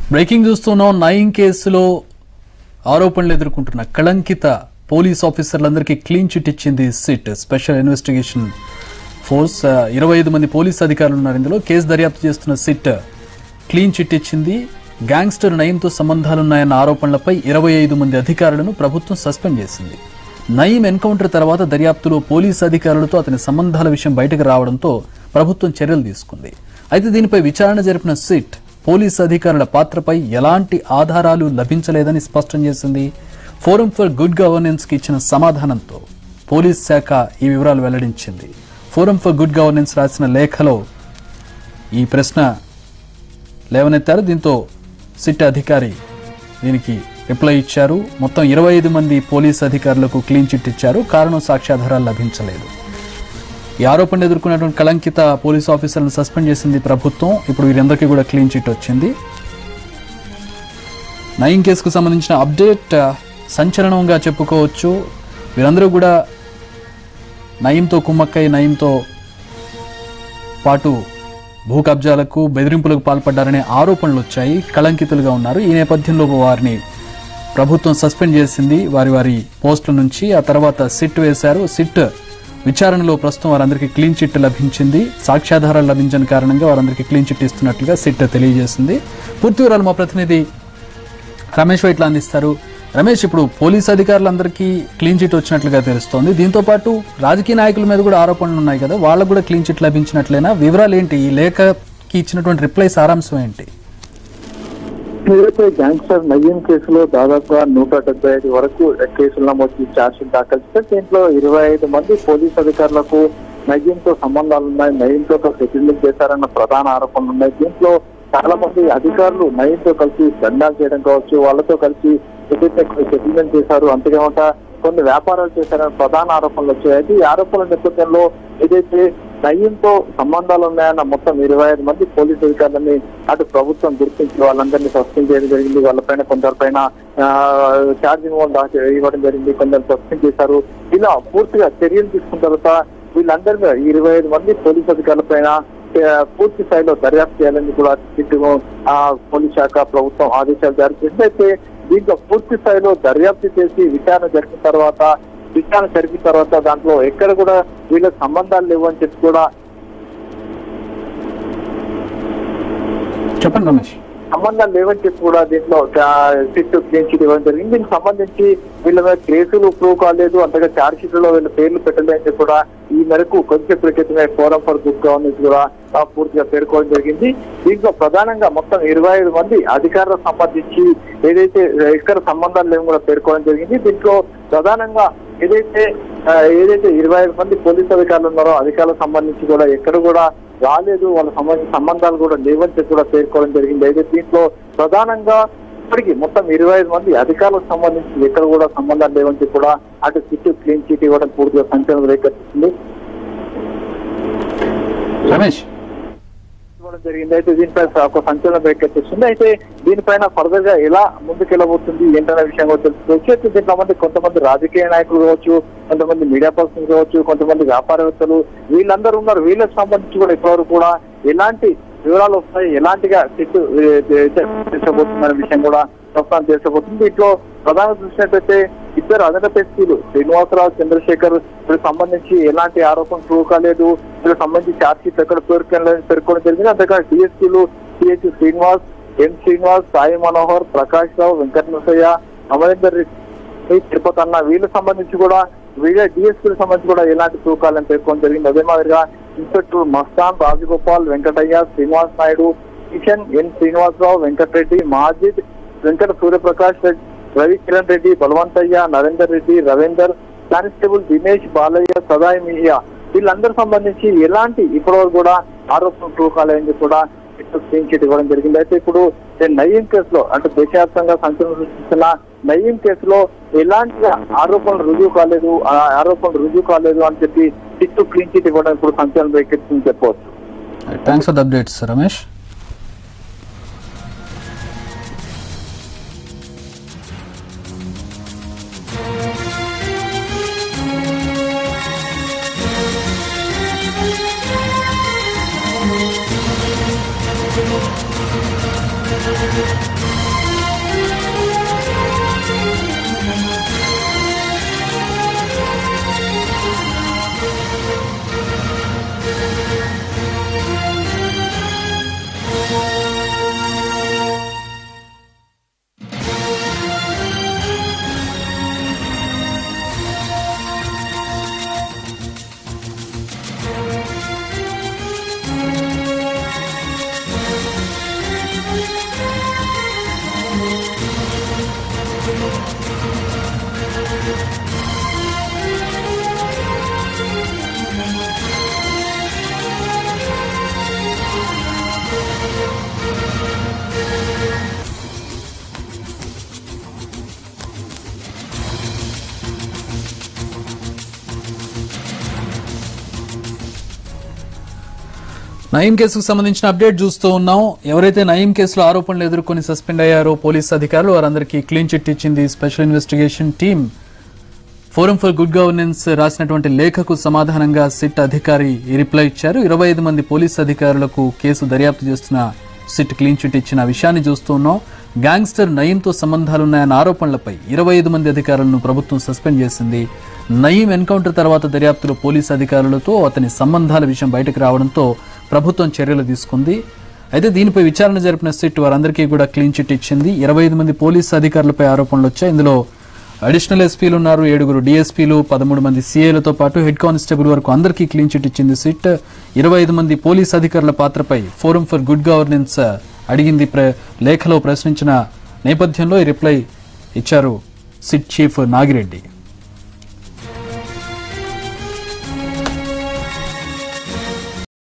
Breaking చూస్తున్నాం నయం కేసులో ఆరోపణలు ఎదుర్కొంటున్న కళంకిత పోలీస్ ఆఫీసర్లందరికీ క్లీన్ చిట్ ఇచ్చింది సిట్ స్పెషల్ ఇన్వెస్టిగేషన్ ఫోర్స్ ఆ, ఇరవై ఐదు మంది పోలీస్ అధికారులు ఉన్నారు ఇందులో కేసు దర్యాప్తు చేస్తున్న సిట్ క్లీన్ చిట్ ఇచ్చింది గ్యాంగ్స్టర్ నయంతో సంబంధాలున్నాయన్న ఆరోపణలపై ఇరవై ఐదు మంది అధికారులను ప్రభుత్వం సస్పెండ్ చేసింది నయీం ఎన్కౌంటర్ తర్వాత దర్యాప్తులో పోలీస్ అధికారులతో అతని సంబంధాల విషయం బయటకు రావడంతో ప్రభుత్వం చర్యలు తీసుకుంది అయితే దీనిపై విచారణ జరిపిన సిట్ పోలీస్ అధికారుల పాత్రపై ఎలాంటి ఆధారాలు లభించలేదని స్పష్టం చేసింది ఫోరం ఫర్ గుడ్ గవర్నెన్స్ కి ఇచ్చిన సమాధానంతో పోలీస్ శాఖ ఈ వివరాలు వెల్లడించింది ఫోరం ఫర్ గుడ్ గవర్నెన్స్ రాసిన లేఖలో ఈ ప్రశ్న లేవనెత్తారు దీంతో సిట్ అధికారి దీనికి రిప్లై ఇచ్చారు మొత్తం ఇరవై ఐదు మంది పోలీస్ అధికారులకు క్లీన్ చిట్ ఇచ్చారు కారణం సాక్ష్యాధారాలు లభించలేదు ఈ ఆరోపణ ఎదుర్కొన్నటువంటి కళంకిత పోలీస్ ఆఫీసర్లను సస్పెండ్ చేసింది ప్రభుత్వం ఇప్పుడు వీరందరికీ కూడా క్లీన్ చిట్ వచ్చింది నయం కేసుకు సంబంధించిన అప్డేట్ ఆ, సంచలనంగా చెప్పుకోవచ్చు వీరందరూ కూడా నయంతో కుమ్మక్కై నయంతో పాటు భూ కబ్జాలకు బెదిరింపులకు పాల్పడ్డారనే ఆరోపణలు వచ్చాయి కళంకితులుగా ఉన్నారు ఈ నేపథ్యంలో వారిని ప్రభుత్వం సస్పెండ్ చేసింది వారి వారి పోస్టుల నుంచి ఆ తర్వాత సిట్ వేశారు సిట్ విచారణలో ప్రస్తుతం వారందరికీ క్లీన్ చిట్ లభించింది సాక్ష్యాధారాలు లభించిన కారణంగా వారందరికీ క్లీన్ చిట్ ఇస్తున్నట్లుగా సిట్ తెలియజేసింది పూర్తి వివరాలు మా ప్రతినిధి రమేష్ వైట్ల అందిస్తారు రమేష్ ఇప్పుడు పోలీస్ అధికారులందరికీ క్లీన్ చిట్ వచ్చినట్లుగా తెలుస్తోంది దీంతో పాటు రాజకీయ నాయకుల మీద కూడా ఆరోపణలు ఉన్నాయి కదా వాళ్ళకు కూడా క్లీన్ చిట్ లభించినట్లేనా వివరాలు ఏంటి ఈ లేఖకి ఇచ్చినటువంటి రిప్లై సారాంశం ఏంటి ఏదైతే గ్యాంగ్స్టర్ నయ్యం కేసులో దాదాపుగా నూట డెబ్బై ఐదు వరకు కేసులు నమోదు చేసి ఛార్జ్షీట్ దాఖలు చేస్తే దీంట్లో ఇరవై ఐదు మంది పోలీస్ అధికారులకు నయ్యంతో సంబంధాలు ఉన్నాయి నయ్యంతో సెటిల్మెంట్ చేశారన్న ప్రధాన ఆరోపణలు ఉన్నాయి దీంట్లో చాలా మంది అధికారులు నయ్యంతో కలిసి దండాలు చేయడం కావచ్చు వాళ్ళతో కలిసి ఏదైతే సెటిల్మెంట్ చేశారు అంతేకాకుండా కొన్ని వ్యాపారాలు చేశారన్న ప్రధాన ఆరోపణలు వచ్చాయి అయితే ఈ ఆరోపణల నేపథ్యంలో ఏదైతే నయ్యంతో సంబంధాలు ఉన్నాయన్న మొత్తం ఇరవై ఐదు మంది పోలీసు అధికారులని అటు ప్రభుత్వం గుర్తించి వాళ్ళందరినీ సస్పెండ్ చేయడం జరిగింది వాళ్ళపైన కొందరిపైన ఛార్జింగ్ వాళ్ళు దాచి ఇవ్వడం జరిగింది కొందరు సస్పెండ్ చేశారు ఇలా పూర్తిగా చర్యలు తీసుకున్న తర్వాత వీళ్ళందరి మీద ఈ ఇరవై ఐదు మంది పోలీసు అధికారుల పైన ఆ, పూర్తి స్థాయిలో దర్యాప్తు చేయాలని కూడా సిట్టు ఆ పోలీస్ శాఖ ప్రభుత్వం ఆదేశాలు జారీ చేసింది అయితే దీంట్లో పూర్తి స్థాయిలో దర్యాప్తు చేసి విచారణ జరిపిన తర్వాత విచారణ జరిపిన తర్వాత దాంట్లో ఎక్కడ కూడా వీళ్ళకి సంబంధాలు లేవు అని చెప్పి కూడా చెప్పండి రమేష్ సంబంధాలు లేవని చెప్పి కూడా దీంట్లో సిట్ క్లీన్ చిట్ ఇవ్వడం జరిగింది దీనికి సంబంధించి వీళ్ళ మీద కేసులు ప్రూవ్ కాలేదు అంతగా ఛార్జ్ షీట్ లో వీళ్ళ పేర్లు పెట్టలేదని చెప్పి కూడా ఈ మేరకు కొంచెం క్రితమే ఫోరం ఫర్ గుడ్ గవర్నెన్స్ కూడా ఆ, పూర్తిగా పేర్కోవడం జరిగింది దీంట్లో ప్రధానంగా మొత్తం ఇరవై ఐదు మంది అధికారులకు సంబంధించి ఏదైతే ఎక్కడ సంబంధాలు లేవు కూడా పేర్కోవడం జరిగింది దీంట్లో ప్రధానంగా ఏదైతే ఆ, ఏదైతే ఇరవై ఐదు మంది పోలీసు అధికారులు ఉన్నారో అధికారులకు సంబంధించి కూడా ఎక్కడ కూడా రాలేదు వాళ్ళ సంబంధించిన సంబంధాలు కూడా లేవని చెప్పి కూడా పేర్కోవడం జరిగింది అయితే దీంట్లో ప్రధానంగా ఇప్పటికి మొత్తం ఇరవై ఐదు మంది అధికారులకు సంబంధించి ఎక్కడ కూడా సంబంధాలు లేవని చెప్పి కూడా అటు సిట్టు క్లీన్ చీట్ ఇవ్వడం పూర్తిగా సంచలనం రేకెత్తింది రమేష్ ఇవ్వడం జరిగింది అయితే దీనిపై ఒక సంచలనం రేకెత్తిస్తుంది అయితే దీనిపైన ఫర్దర్ గా ఎలా ముందుకెళ్ళబోతుంది ఏంటనే విషయం కూడా తెలుసుకోవచ్చు అయితే దీంట్లో మంది కొంతమంది రాజకీయ నాయకులు కావచ్చు కొంతమంది మీడియా పర్సన్స్ కావచ్చు కొంతమంది వ్యాపారవేత్తలు వీళ్ళందరూ ఉన్నారు వీళ్ళకి సంబంధించి కూడా ఇప్పటివరకు కూడా ఎలాంటి వివరాలు వస్తాయి ఎలాంటిగా సిట్టు చేసబోతుందనే విషయం కూడా ప్రస్తుతం చేసబోతుంది దీంట్లో ప్రధాన చూసినట్టయితే ఇద్దరు అదనపు ఎస్పీలు శ్రీనివాసరావు చంద్రశేఖర్ వీళ్ళకి సంబంధించి ఎలాంటి ఆరోపణ ప్రూవ్ కాలేదు వీళ్ళకి సంబంధించి ఛార్జ్ షీట్ ఎక్కడ పేర్కొనలేదు పేర్కొనడం జరిగింది అంతేకాదు డిఎస్పీలు సిహెచ్ శ్రీనివాస్ ఎం శ్రీనివాస్ సాయి మనోహర్ ప్రకాష్ రావు వెంకట నరసయ్య అమరేందర్ రెడ్డి తిరుపతి అన్న వీళ్ళకి సంబంధించి కూడా వీళ్ళ డిఎస్పీలకు సంబంధించి కూడా ఎలాంటి తూకాలని పేర్కొనడం జరిగింది అదే మాదిరిగా inspector Mastan Rajagopal Venkataiah Srinivas Naidu Kishan N Srinivasarao Venkatareddy Majid Venkata Suryaprakash Reddy Ravi Kiran Reddy Balavantaiah Narender Reddy Ravinder constable Dinesh Balaiah Sadai Miya వీళ్ళందరూ సంబంధించి ఎలాంటి ఇప్పటివరకు కూడా ఆరోపణలు తూకాలని కూడా స్క్రీన్ షీట్ ఇవ్వడం జరిగింది అయితే ఇప్పుడు నేను నయీం కేసులో అంటే దేశవ్యాప్తంగా సంచలనం సృష్టిస్తున్న నయీం కేసులో ఎలాంటి ఆరోపణలు రుజువు కాలేదు ఆ ఆరోపణలు రుజువు కాలేదు అని చెప్పి సిట్టు క్లీన్ చిట్ ఇవ్వడం ఇప్పుడు సంచలనం రేకెత్తిందని చెప్పవచ్చు thanks for the updates Ramesh Thank you. Nayeem కేసుకు సంబంధించిన అప్డేట్ చూస్తూ ఉన్నాం ఎవరైతే నయీం కేసులో ఆరోపణలు ఎదుర్కొని సస్పెండ్ అయ్యారో పోలీస్ అధికారులు వారందరికీ క్లీన్ చిట్ ఇచ్చింది special investigation team forum for good governance రాసినటువంటి లేఖకు సమాధానంగా సిట్ అధికారి ఈ రిప్లై ఇచ్చారు ఇరవై ఐదు మంది పోలీస్ అధికారులకు కేసు దర్యాప్తు చేస్తున్న సిట్ క్లీన్ చిట్ ఇచ్చిన విషయాన్ని చూస్తూ ఉన్నాం గ్యాంగ్స్టర్ నయీంతో సంబంధాలున్నాయన్న ఆరోపణలపై ఇరవై ఐదు మంది అధికారులను ప్రభుత్వం సస్పెండ్ చేసింది నయీం ఎన్కౌంటర్ తర్వాత దర్యాప్తులో పోలీస్ అధికారులతో అతని సంబంధాల విషయం బయటకు రావడంతో ప్రభుత్వం చర్యలు తీసుకుంది అయితే దీనిపై విచారణ జరిపిన సిట్ వారందరికీ కూడా క్లీన్ చిట్ ఇచ్చింది ఇరవై ఐదు మంది పోలీస్ అధికారులపై ఆరోపణలు వచ్చాయి ఇందులో అడిషనల్ ఎస్పీలు ఉన్నారు ఏడుగురు డిఎస్పీలు పదమూడు మంది సీఏలతో పాటు హెడ్ కానిస్టేబుల్ వరకు అందరికీ క్లీన్ చిట్ ఇచ్చింది సిట్ ఇరవై ఐదు మంది పోలీస్ అధికారుల పాత్రపై ఫోరం ఫర్ గుడ్ గవర్నెన్స్ అడిగింది ప్ర లేఖలో ప్రశ్నించిన నేపథ్యంలో ఈ రిప్లై ఇచ్చారు సిట్ చీఫ్ నాగిరెడ్డి